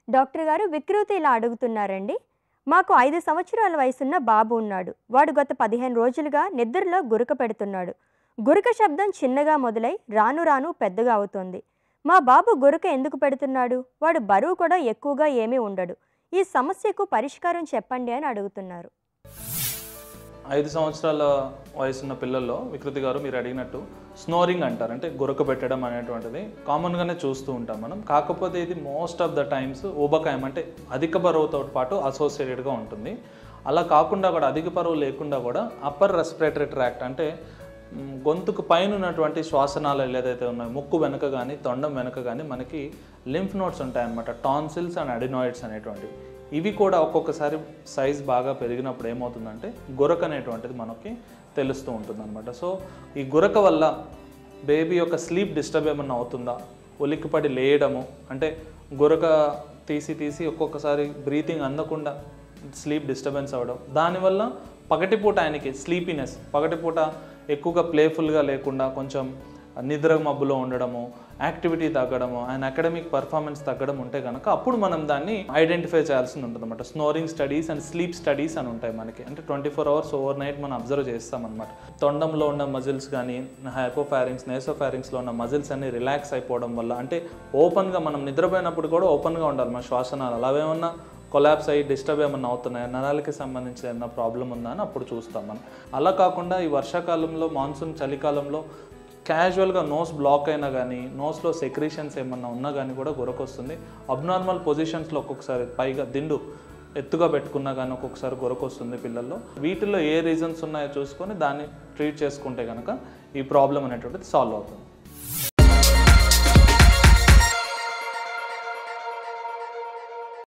doctor గారు వికృతి ఇలా అడుగుతున్నారండి మాకు ఐదు సంవత్సరాల వయసున్న బాబు ఉన్నాడు వాడు గత పదిహేను రోజులుగా నిద్రలో గురక పెడుతున్నాడు గురక శబ్దం చిన్నగా మొదలై రాను రాను పెద్దగా అవుతోంది మా బాబు గురక ఎందుకు పెడుతున్నాడు వాడు బరువు కూడా ఎక్కువగా ఏమీ ఉండడు ఈ సమస్యకు పరిష్కారం చెప్పండి అని అడుగుతున్నారు ఐదు సంవత్సరాల వయసున్న పిల్లల్లో వికృతి గారు మీరు అడిగినట్టు స్నోరింగ్ అంటారు అంటే గురక పెట్టడం అనేటువంటిది కామన్గానే చూస్తూ ఉంటాం మనం కాకపోతే ఇది మోస్ట్ ఆఫ్ ద టైమ్స్ ఊబకాయం అంటే అధిక బరువుతో పాటు అసోసియేటెడ్గా ఉంటుంది అలా కాకుండా కూడా అధిక బరువు లేకుండా కూడా అప్పర్ రెస్పిరేటరీ ట్రాక్ట్ అంటే మ్, గొంతుకు పైన ఉన్నటువంటి శ్వాసనాళాలు ఏదైతే ఉన్నాయో ముక్కు వెనక కానీ తొండం వెనక కానీ మనకి లింఫ్ నోట్స్ ఉంటాయన్నమాట టాన్సిల్స్ అండ్ అడినాయిడ్స్ అనేటువంటివి ఇవి కూడా ఒక్కొక్కసారి సైజ్ బాగా పెరిగినప్పుడు ఏమవుతుందంటే గురక అనేటువంటిది మనకి తెలుస్తూ ఉంటుంది అనమాట సో ఈ గురక వల్ల బేబీ యొక్క స్లీప్ డిస్టర్బ్ ఏమన్నా అవుతుందా ఉలిక్కిపడి లేయడము అంటే గురక తీసి తీసి ఒక్కొక్కసారి బ్రీతింగ్ అందకుండా స్లీప్ డిస్టర్బెన్స్ అవ్వడం దానివల్ల పగటిపూట ఆయనకి స్లీపీనెస్ పగటిపూట ఎక్కువగా ప్లేఫుల్గా లేకుండా కొంచెం నిద్ర మబ్బులో ఉండడము యాక్టివిటీ తగ్గడము అండ్ అకాడమిక్ పర్ఫార్మెన్స్ తగ్గడం ఉంటే కనుక అప్పుడు మనం దాన్ని ఐడెంటిఫై చేయాల్సి ఉంటుంది అనమాట snoring studies and sleep studies అని ఉంటాయి మనకి అంటే twenty four hours overnight మనం అబ్జర్వ్ చేస్తామన్నమాట తొండంలో ఉన్న మజిల్స్ కానీ హైపోఫారింగ్స్ నేసోఫారింగ్స్లో ఉన్న మజిల్స్ అన్ని రిలాక్స్ అయిపోవడం వల్ల అంటే ఓపెన్గా మనం నిద్రపోయినప్పుడు కూడా ఓపెన్గా ఉండాలి మన శ్వాసనాలు అలా ఏమన్నా కొలాప్స్ అయ్యి డిస్టర్బ్ ఏమన్నా అవుతున్నాయా నరాలకి సంబంధించి ఏమన్నా ప్రాబ్లం ఉందా అని అప్పుడు చూస్తాం మనం అలా కాకుండా ఈ వర్షాకాలంలో మాన్సూన్ చలికాలంలో క్యాజువల్గా నోస్ బ్లాక్ అయినా కానీ నోస్లో సెక్రీషన్స్ ఏమన్నా ఉన్నా కానీ కూడా గురకొస్తుంది అబ్నార్మల్ పొజిషన్స్లో ఒక్కొక్కసారి పైగా దిండు ఎత్తుగా పెట్టుకున్నా కానీ ఒక్కొక్కసారి గురకొస్తుంది పిల్లల్లో వీటిల్లో ఏ రీజన్స్ ఉన్నాయో చూసుకొని దాన్ని ట్రీట్ చేసుకుంటే కనుక ఈ ప్రాబ్లం అనేటువంటిది సాల్వ్ అవుతుంది